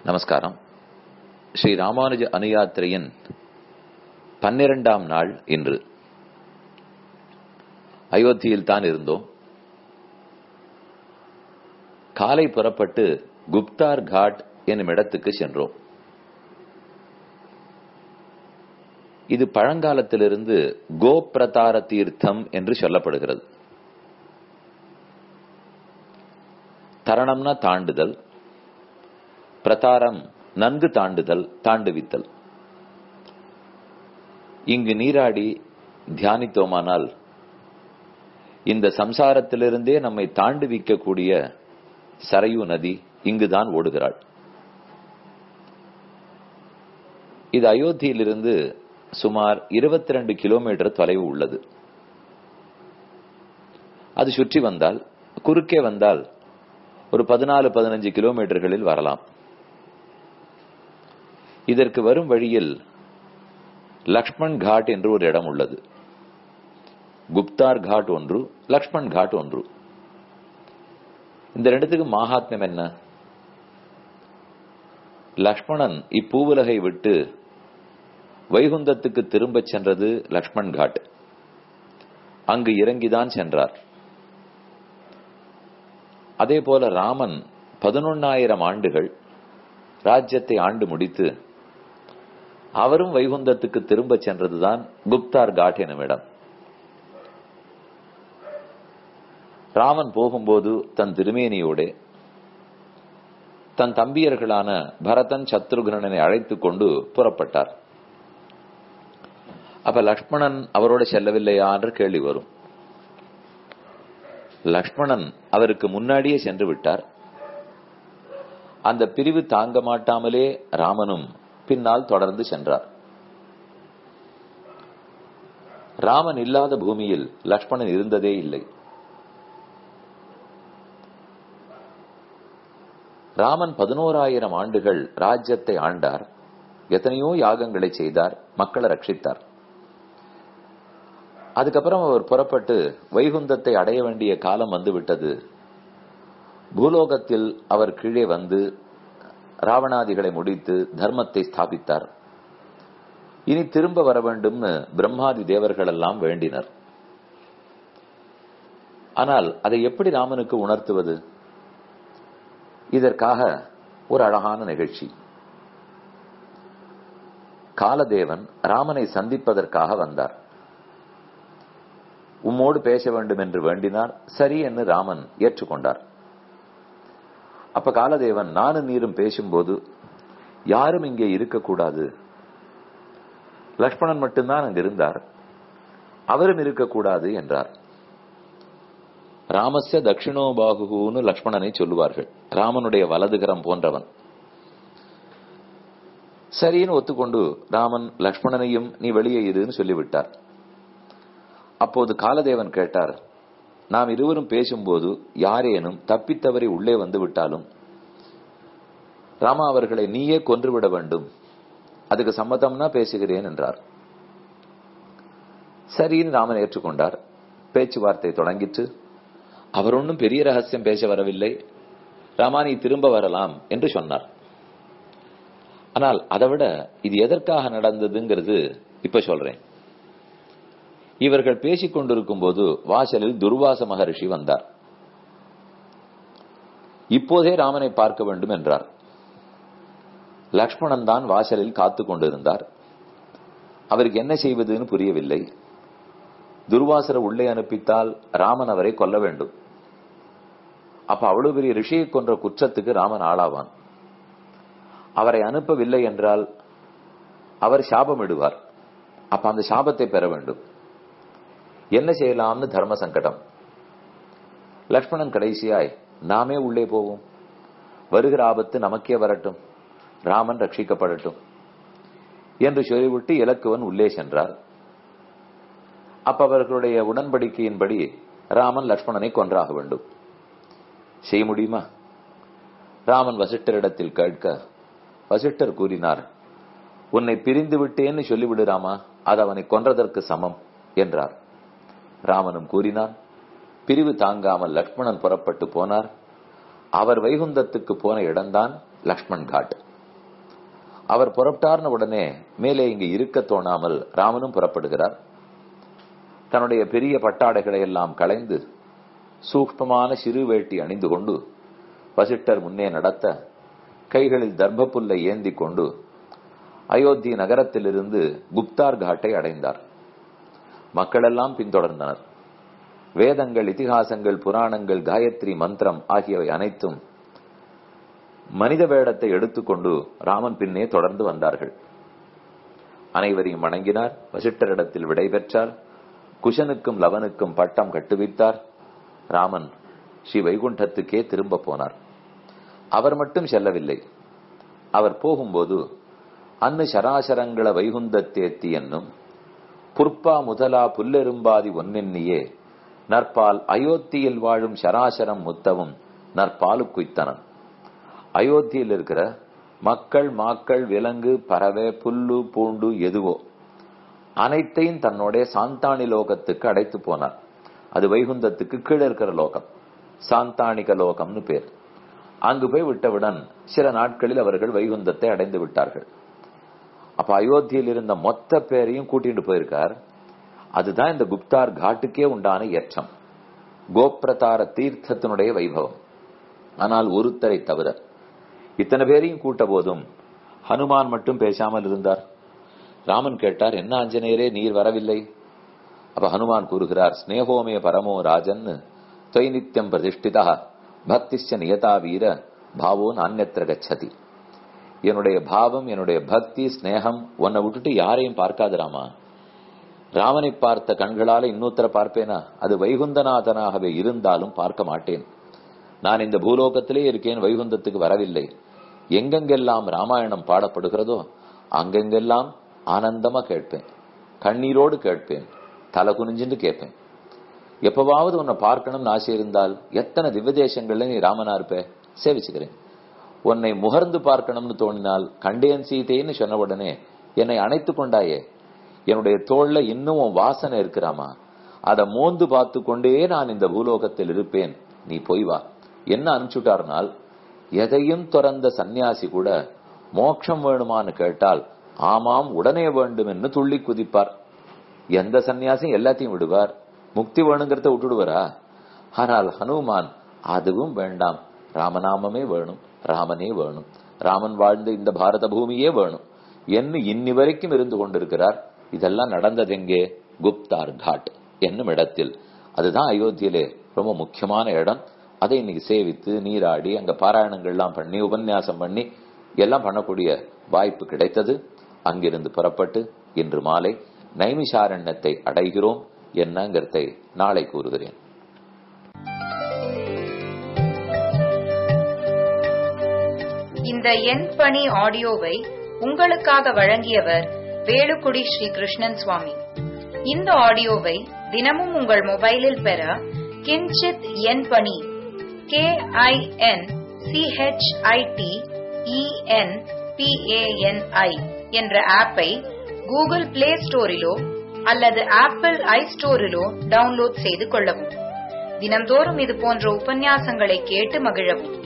நமஸ்காரம் ஸ்ரீ ராமானுஜ அனுயாத்திரையின் பன்னிரண்டாம் நாள் இன்று அயோத்தியில் தான் இருந்தோம் காலை புறப்பட்டு குப்தார் காட் என்னும் இடத்துக்கு சென்றோம் இது பழங்காலத்திலிருந்து கோபிரதார தீர்த்தம் என்று சொல்லப்படுகிறது தரணம்னா தாண்டுதல் பிரதாரம் நன்கு தாண்டுதல் தாண்டுவித்தல் இங்கு நீராடி தியானித்தோமானால் இந்த சம்சாரத்திலிருந்தே நம்மை தாண்டுவிக்கக்கூடிய சரையு நதி இங்குதான் ஓடுகிறாள் இது அயோத்தியிலிருந்து சுமார் இருபத்தி ரெண்டு கிலோமீட்டர் தொலைவு உள்ளது அது சுற்றி வந்தால் குறுக்கே வந்தால் ஒரு பதினாலு பதினஞ்சு கிலோமீட்டர்களில் வரலாம் இதற்கு வரும் வழியில் லக்ஷ்மண் காட் என்று ஒரு இடம் உள்ளது குப்தார் காட் ஒன்று லக்ஷ்மண் காட் ஒன்று இந்த இடத்துக்கு மகாத்மியம் என்ன லக்ஷ்மணன் இப்பூவுலகை விட்டு வைகுந்தத்துக்கு திரும்பச் சென்றது லக்ஷ்மண் காட் அங்கு இறங்கிதான் சென்றார் அதே போல ராமன் பதினொன்னாயிரம் ஆண்டுகள் ராஜ்யத்தை ஆண்டு முடித்து அவரும் வைகுந்தத்துக்கு திரும்ப சென்றதுதான் குப்தார் காட் எனும் இடம் ராமன் போகும்போது தன் திருமேனியோட தன் தம்பியர்களான பரதன் சத்ருகனனை அழைத்துக் கொண்டு புறப்பட்டார் அப்ப லக்ஷ்மணன் அவரோட செல்லவில்லையா என்று கேள்வி வரும் லக்ஷ்மணன் அவருக்கு முன்னாடியே சென்று விட்டார் அந்த பிரிவு தாங்க மாட்டாமலே ராமனும் பின்னால் தொடர்ந்து சென்றார் ராமன் இல்லாத பூமியில் லக்ஷ்மணன் இருந்ததே இல்லை ராமன் பதினோராயிரம் ஆண்டுகள் ராஜ்யத்தை ஆண்டார் எத்தனையோ யாகங்களை செய்தார் மக்களை ரட்சித்தார் அதுக்கப்புறம் அவர் புறப்பட்டு வைகுந்தத்தை அடைய வேண்டிய காலம் வந்து விட்டது பூலோகத்தில் அவர் கீழே வந்து ராவணாதிகளை முடித்து தர்மத்தை ஸ்தாபித்தார் இனி திரும்ப வர வேண்டும்னு பிரம்மாதி தேவர்கள் எல்லாம் வேண்டினர் ஆனால் அதை எப்படி ராமனுக்கு உணர்த்துவது இதற்காக ஒரு அழகான நிகழ்ச்சி காலதேவன் ராமனை சந்திப்பதற்காக வந்தார் உம்மோடு பேச வேண்டும் என்று வேண்டினார் சரி என்று ராமன் ஏற்றுக்கொண்டார் அப்ப காலதேவன் நானும் நீரும் பேசும்போது யாரும் இங்கே இருக்கக்கூடாது லக்ஷ்மணன் மட்டும்தான் அங்கு இருந்தார் அவரும் இருக்கக்கூடாது என்றார் ராமஸ்ய தட்சிணோபாகுன்னு லக்ஷ்மணனை சொல்லுவார்கள் ராமனுடைய வலதுகரம் போன்றவன் சரின்னு ஒத்துக்கொண்டு ராமன் லக்ஷ்மணனையும் நீ வெளியே இருன்னு சொல்லிவிட்டார் அப்போது காலதேவன் கேட்டார் நாம் இருவரும் பேசும்போது யாரேனும் தப்பித்தவரை உள்ளே வந்து விட்டாலும் ராமா அவர்களை நீயே கொன்றுவிட வேண்டும் அதுக்கு சம்மதம்னா பேசுகிறேன் என்றார் சரின்னு ராமன் ஏற்றுக்கொண்டார் பேச்சுவார்த்தை தொடங்கிற்று அவர் ஒன்றும் பெரிய ரகசியம் பேச வரவில்லை ராமா நீ திரும்ப வரலாம் என்று சொன்னார் ஆனால் அதை விட இது எதற்காக நடந்ததுங்கிறது இப்ப சொல்றேன் இவர்கள் பேசிக் கொண்டிருக்கும் போது வாசலில் துர்வாச மகரிஷி வந்தார் இப்போதே ராமனை பார்க்க வேண்டும் என்றார் லக்ஷ்மணன் தான் வாசலில் காத்து கொண்டிருந்தார் அவருக்கு என்ன செய்வதுன்னு புரியவில்லை துர்வாசர உள்ளே அனுப்பித்தால் ராமன் அவரை கொல்ல வேண்டும் அப்ப அவ்வளவு பெரிய ரிஷியை கொன்ற குற்றத்துக்கு ராமன் ஆளாவான் அவரை அனுப்பவில்லை என்றால் அவர் சாபமிடுவார் அப்ப அந்த சாபத்தை பெற வேண்டும் என்ன செய்யலாம்னு தர்ம சங்கடம் லக்ஷ்மணன் கடைசியாய் நாமே உள்ளே போவோம் வருகிற ஆபத்து நமக்கே வரட்டும் ராமன் ரட்சிக்கப்படட்டும் என்று சொல்லிவிட்டு இலக்குவன் உள்ளே சென்றார் அப்ப அவர்களுடைய உடன்படிக்கையின்படி ராமன் லக்ஷ்மணனை கொன்றாக வேண்டும் செய்ய முடியுமா ராமன் வசிட்டரிடத்தில் கேட்க வசிட்டர் கூறினார் உன்னை பிரிந்து விட்டேன்னு சொல்லிவிடு ராமா அது அவனை கொன்றதற்கு சமம் என்றார் ராமனும் கூறினான் பிரிவு தாங்காமல் லக்ஷ்மணன் புறப்பட்டு போனார் அவர் வைகுந்தத்துக்கு போன இடம்தான் லக்ஷ்மண் காட் அவர் புறப்பட்டார்ன உடனே மேலே இங்கு இருக்க தோணாமல் ராமனும் புறப்படுகிறார் தன்னுடைய பெரிய பட்டாடைகளை எல்லாம் களைந்து சூக்ஷ்மமான சிறு வேட்டி அணிந்து கொண்டு வசிட்டர் முன்னே நடத்த கைகளில் தர்ப்பப்புல்லை ஏந்தி கொண்டு அயோத்தி நகரத்திலிருந்து குப்தார் காட்டை அடைந்தார் மக்களெல்லாம் பின்தொடர்ந்தனர் வேதங்கள் இதிகாசங்கள் புராணங்கள் காயத்ரி மந்திரம் ஆகியவை அனைத்தும் மனித வேடத்தை எடுத்துக்கொண்டு ராமன் பின்னே தொடர்ந்து வந்தார்கள் அனைவரையும் வணங்கினார் வசிட்டரிடத்தில் விடை பெற்றார் குஷனுக்கும் லவனுக்கும் பட்டம் கட்டுவித்தார் ராமன் ஸ்ரீ வைகுண்டத்துக்கே திரும்ப போனார் அவர் மட்டும் செல்லவில்லை அவர் போகும்போது அன்னு சராசரங்கள வைகுந்தத்தேத்தி என்னும் புற்பா முதலா புல்லெரும்பாதி ஒன்னென்னியே நற்பால் அயோத்தியில் வாழும் சராசரம் முத்தவும் நற்பாலு குய்த்தனன் அயோத்தியில் இருக்கிற மக்கள் மாக்கள் விலங்கு பறவை புல்லு பூண்டு எதுவோ அனைத்தையும் தன்னோட சாந்தானி லோகத்துக்கு அடைத்து போனார் அது வைகுந்தத்துக்கு கீழே இருக்கிற லோகம் சாந்தானிக லோகம்னு பேர் அங்கு போய் விட்டவுடன் சில நாட்களில் அவர்கள் வைகுந்தத்தை அடைந்து விட்டார்கள் அப்ப அயோத்தியில் இருந்த மொத்த பேரையும் கூட்டிட்டு போயிருக்கார் அதுதான் இந்த குப்தார் காட்டுக்கே உண்டான ஏற்றம் கோப்ரதார தீர்த்தத்தினுடைய வைபவம் ஆனால் ஒருத்தரை தவிர இத்தனை பேரையும் கூட்ட போதும் ஹனுமான் மட்டும் பேசாமல் இருந்தார் ராமன் கேட்டார் என்ன ஆஞ்சநேயரே நீர் வரவில்லை அப்ப ஹனுமான் கூறுகிறார் ஸ்னேகோமே பரமோ ராஜன் தொய் நித்தியம் பிரதிஷ்டிதா பக்திஷ்ட நியதா வீர பாவோ நான்யத்திர கச்சதி என்னுடைய பாவம் என்னுடைய பக்தி ஸ்னேகம் உன்னை விட்டுட்டு யாரையும் பார்க்காது ராமா ராமனை பார்த்த கண்களால இன்னொருத்தர பார்ப்பேனா அது வைகுந்தநாதனாகவே இருந்தாலும் பார்க்க மாட்டேன் நான் இந்த பூலோகத்திலே இருக்கேன் வைகுந்தத்துக்கு வரவில்லை எங்கெங்கெல்லாம் ராமாயணம் பாடப்படுகிறதோ அங்கெங்கெல்லாம் ஆனந்தமா கேட்பேன் கண்ணீரோடு கேட்பேன் தலை குனிஞ்சுட்டு கேட்பேன் எப்பவாவது உன்னை பார்க்கணும்னு ஆசை இருந்தால் எத்தனை திவ்யதேசங்கள்ல நீ ராமனா இருப்ப சேவிச்சுக்கிறேன் உன்னை முகர்ந்து பார்க்கணும்னு தோணினால் கண்டேன் சீதைன்னு சொன்ன உடனே என்னை அணைத்து கொண்டாயே என்னுடைய தோல்ல இன்னும் உன் வாசனை இருக்கிறாமா அதை மோந்து பார்த்து கொண்டே நான் இந்த பூலோகத்தில் இருப்பேன் நீ போய் வா என்ன அனுப்பிச்சுட்டார்னால் எதையும் துறந்த சந்நியாசி கூட மோட்சம் வேணுமான்னு கேட்டால் ஆமாம் உடனே வேண்டும் என்று துள்ளி குதிப்பார் எந்த சன்னியாசியும் எல்லாத்தையும் விடுவார் முக்தி வேணுங்கிறத விட்டுடுவாரா ஆனால் ஹனுமான் அதுவும் வேண்டாம் ராமநாமமே வேணும் ராமனே வேணும் ராமன் வாழ்ந்த இந்த பாரத பூமியே வேணும் என்று இன்னி வரைக்கும் இருந்து கொண்டிருக்கிறார் இதெல்லாம் நடந்தது எங்கே குப்தார் காட் என்னும் இடத்தில் அதுதான் அயோத்தியிலே ரொம்ப முக்கியமான இடம் அதை இன்னைக்கு சேவித்து நீராடி அங்க பாராயணங்கள்லாம் பண்ணி உபன்யாசம் பண்ணி எல்லாம் பண்ணக்கூடிய வாய்ப்பு கிடைத்தது அங்கிருந்து புறப்பட்டு இன்று மாலை நைமிஷாரண்யத்தை அடைகிறோம் என்னங்கிறதை நாளை கூறுகிறேன் இந்த எண் பணி ஆடியோவை உங்களுக்காக வழங்கியவர் வேலுக்குடி ஸ்ரீ கிருஷ்ணன் சுவாமி இந்த ஆடியோவை தினமும் உங்கள் மொபைலில் பெற கிஞ்சித் எண் பணி கே ஐ என் சிஹெச்ஐடி இஎன் பிஏஎன்ஐ என்ற ஆப்பை கூகுள் பிளே ஸ்டோரிலோ அல்லது ஆப்பிள் ஐ ஸ்டோரிலோ டவுன்லோட் செய்து கொள்ளவும் தினந்தோறும் இது போன்ற உபன்யாசங்களை கேட்டு மகிழவும்